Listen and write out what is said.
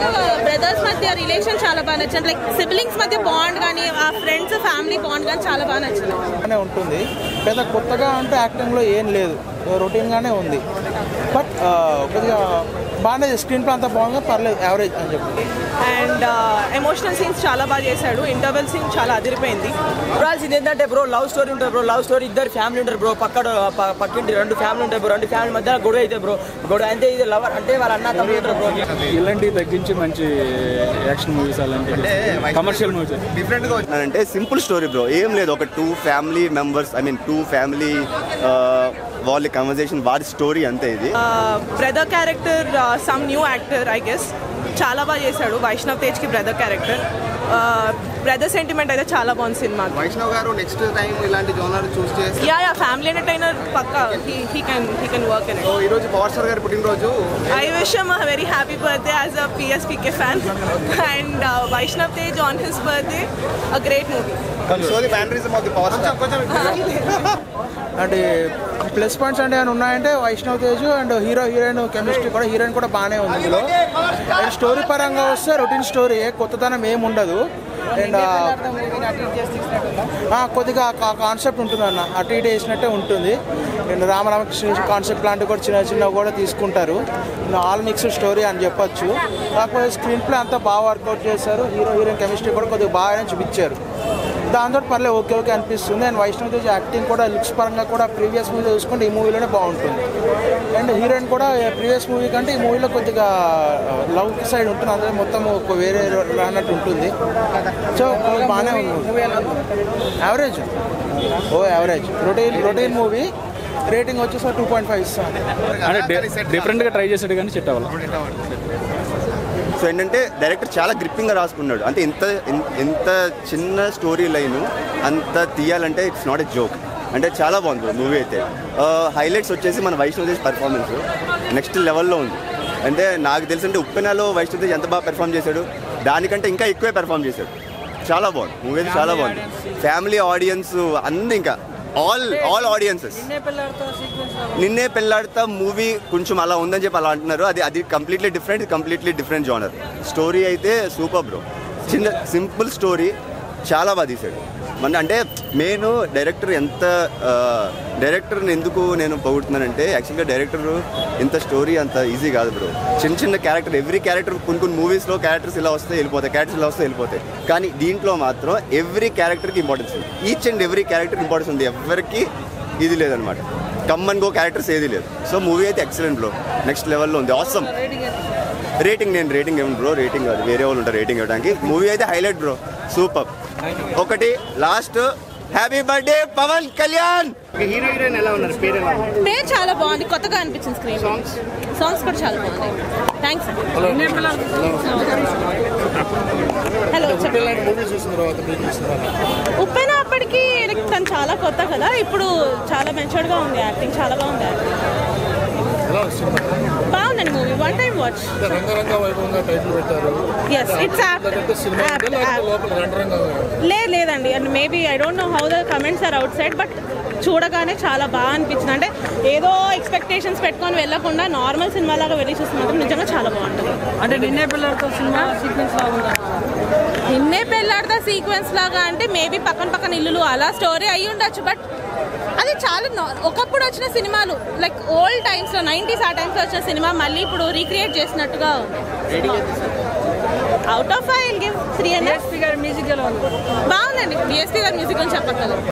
Brothers మధ్య relation చాలా బాగా నచ్చింది లైక్ సిబ్లింగ్స్ మధ్య బాండ్ కానీ ఆ ఫ్రెండ్స్ ఫ్యామిలీ బాండ్ కానీ చాలా బాగా నచ్చింది బాగానే ఉంటుంది పెద్ద కొత్తగా అంటే యాక్టింగ్లో ఏం లేదు రొటీన్గానే ఉంది బట్ కొద్దిగా బాగానే స్క్రీన్ ప్లే అంతా బాగుంది పర్లేదు యావరేజ్ అని చెప్పి అండ్ ఎమోషనల్ సీన్స్ చాలా బాగా చేశాడు ఇంటర్వెల్ సీన్ చాలా అదిరిపోయింది చూడాల్సింది ఏంటంటే బ్రో లవ్ స్టోరీ ఉంటుంది బ్రో లవ్ స్టోరీ ఇద్దరు ఫ్యామిలీ ఉంటారు బ్రో పక్కడ ప- పక్కింటి రెండు ఫ్యామిలీ ఉంటాయి బ్రో రెండు ఫ్యామిలీ మధ్య గొడవ అయితే బ్రో గొడవ అంటే ఇది లవర్ అంటే వాళ్ళ అన్న తమ్ముడు ఉంటారు బ్రో ఇలాంటివి తగ్గించి మంచి యాక్షన్ మూవీస్ అలాంటివి కమర్షియల్ మూవీస్ అంటే సింపుల్ స్టోరీ బ్రో ఏం లేదు ఒక two family members I mean two family వాళ్ళ కన్వర్జేషన్ వాడి స్టోరీ అంతే ఇది brother character some new actor I guess చాలా బాగా చేశాడు వైష్ణవ్ తేజ్కి బ్రదర్ క్యారెక్టర్ బ్రదర్ సెంటిమెంట్ అయితే చాలా బాగుంది సినిమా వైష్ణవ్ గారు నెక్స్ట్ టైం ఇలాంటి జోనర్ చూస్ చేసి యా యా ఫ్యామిలీ ఎంటర్టైనర్ పక్క he can he can work in ఈ రోజు పవర్ స్టార్ గారి పుట్టినరోజు I wish him a very happy birthday as a PSPK fan and uh, Vaishnav Tej on his birthday, a great movie. Show the mannerism of the power star అంటే plus points అంటే ఏమైనా ఉన్నాయంటే Vaishnav Tej and hero heroine chemistry కూడా heroine కూడా బాగానే ఉంది ఇందులో and story పరంగా వస్తే రొటీన్ స్టోరీ కొత్తదనం ఏమి ఉండదు అండ్ కొద్దిగా కాన్సెప్ట్ ఉంటుంది అన్న అటు ఇటు వేసినట్టే ఉంటుంది అండ్ రామరామకృష్ణ కాన్సెప్ట్ లాంటివి కూడా చిన్న చిన్నవి కూడా తీసుకుంటారు ఆల్ మిక్స్డ్ స్టోరీ అని చెప్పొచ్చు కాకపోతే స్క్రీన్ ప్లే అంతా బాగా వర్కౌట్ చేశారు హీరో హీరోయిన్ కెమిస్ట్రీ కూడా కొద్దిగా బాగానే చూపించారు దాంతో పర్లేదు ఓకే ఓకే అనిపిస్తుంది అండ్ వైష్ణవ్ తేజ్ యాక్టింగ్ కూడా లుక్స్ పరంగా కూడా ప్రీవియస్ మూవీ చూసుకుంటే ఈ మూవీలోనే బాగుంటుంది అండ్ హీరోయిన్ కూడా ప్రీవియస్ మూవీ కంటే ఈ మూవీలో కొద్దిగా లవ్ సైడ్ ఉంటుంది అందులో మొత్తం ఒక వేరే అన్నట్టు ఉంటుంది సో బాగానే ఉంది యావరేజ్ ఓ average routine routine movie rating వచ్చేసి టూ పాయింట్ ఫైవ్ ఇస్తాను అంటే డిఫరెంట్గా ట్రై చేసాడు కానీ సెట్ అవ్వాలి సో ఏంటంటే డైరెక్టర్ చాలా గ్రిప్పింగ్గా రాసుకున్నాడు అంటే ఇంత ఇన్- ఇంత చిన్న స్టోరీ లైన్ అంత తీయాలంటే ఇట్స్ నాట్ ఎ జోక్ అంటే చాలా బాగుంది మూవీ అయితే హైలైట్స్ వచ్చేసి మన వైష్ణవ్ తేజ్ పర్ఫార్మెన్స్ నెక్స్ట్ లెవెల్లో ఉంది అంటే నాకు తెలిసి అంటే ఉప్పెనాలో వైష్ణవ్ తేజ్ ఎంత బాగా పెర్ఫామ్ చేశాడు దానికంటే ఇంకా ఎక్కువే పెర్ఫామ్ చేశాడు చాలా బాగుంది మూవీ అయితే చాలా బాగుంది ఫ్యామిలీ ఆడియన్స్ అన్ని ఇంకా ఆల్ ఆల్ ఆడియన్సెస్ నిన్నే పెళ్ళాడతా మూవీ కొంచెం అలా ఉందని చెప్పి అలా అంటున్నారు అది అది completely different completely different genre story అయితే సూపర్ బ్రో చిన్న సింపుల్ స్టోరీ చాలా బాగా తీశాడు మన అంటే మెయిన్ డైరెక్టర్ ఎంత డైరెక్టర్ని ఎందుకు నేను పొగుడుతున్నానంటే యాక్చువల్గా డైరెక్టర్ ఇంత స్టోరీ అంత ఈజీ కాదు బ్రో చిన్న చిన్న క్యారెక్టర్ ఎవ్రీ క్యారెక్టర్ కొన్ని కొన్ని మూవీస్లో క్యారెక్టర్స్ ఇలా వస్తే వెళ్ళిపోతాయి క్యారెక్టర్స్ ఇలా వస్తే వెళ్ళిపోతాయి కానీ దీంట్లో మాత్రం ఎవ్రీ క్యారెక్టర్కి ఇంపార్టెన్స్ ఉంది each and every character importance ఉంది ఎవరికి ఇది లేదనమాట కమ్ అండ్ గో క్యారెక్టర్స్ ఏది లేదు సో మూవీ అయితే ఎక్సలెంట్ బ్రో నెక్స్ట్ లెవెల్లో ఉంది ఆసమ్ రేటింగ్ నేను రేటింగ్ ఏమన్నా బ్రో రేటింగ్ కాదు వేరే వాళ్ళు ఉంటారు రేటింగ్ ఇవ్వడానికి మూవీ అయితే హైలైట్ బ్రో సూపర్ ఒకటి last happy birthday Pawan Kalyan hero heroine ఎలా ఉన్నారు పేరు ఎలా ఉంది పేరు చాలా బాగుంది కొత్తగా అనిపించింది స్క్రీన్ సాంగ్స్ సాంగ్స్ కూడా చాలా బాగుంది థ్యాంక్స్ హలో ఉప్పెన అప్పటికి like తను చాలా కొత్త కదా ఇప్పుడు చాలా మెచ్యూర్డ్గా ఉంది యాక్టింగ్ చాలా బాగుంది యాక్టింగ్ బాగుందండి మూవీ వన్ టైం వాచ్ రంగరంగ వైభవంగా టైటిల్ పెట్టారు ఎస్ ఇట్స్ అంటే సినిమా అంటే లేకపోతే లోపల రంగరంగ లేదు లేదండి and maybe I don't know how the comments are outside but చూడగానే చాలా బాగా అనిపించింది అంటే ఏదో ఎక్స్పెక్టేషన్స్ పెట్టుకొని వెళ్ళకుండా నార్మల్ సినిమా లాగా వెళ్ళి చూస్తే మాత్రం నిజంగా చాలా బాగుంటుంది అంటే నిన్నే పిల్లలతో సినిమా సీక్వెన్స్ లాగా ఉందా నిన్నే పెళ్ళాడతా సీక్వెన్స్ లాగా అంటే మేబీ పక్కన పక్కన ఇల్లులు అలా స్టోరీ అయ్యి ఉండొచ్చు బట్ అది చాలా నా- ఒకప్పుడు వచ్చిన సినిమాలు లైక్ ఓల్డ్ టైమ్స్లో నైంటీస్ ఆ టైమ్స్లో వచ్చిన సినిమా మళ్ళీ ఇప్పుడు రీక్రియేట్ చేసినట్టుగా ఉంది out of I give three hundred music ఎలా ఉంది బాగుందండి డిఎస్పీ గారి మ్యూజిక్ అని చెప్పక్కర్లేదు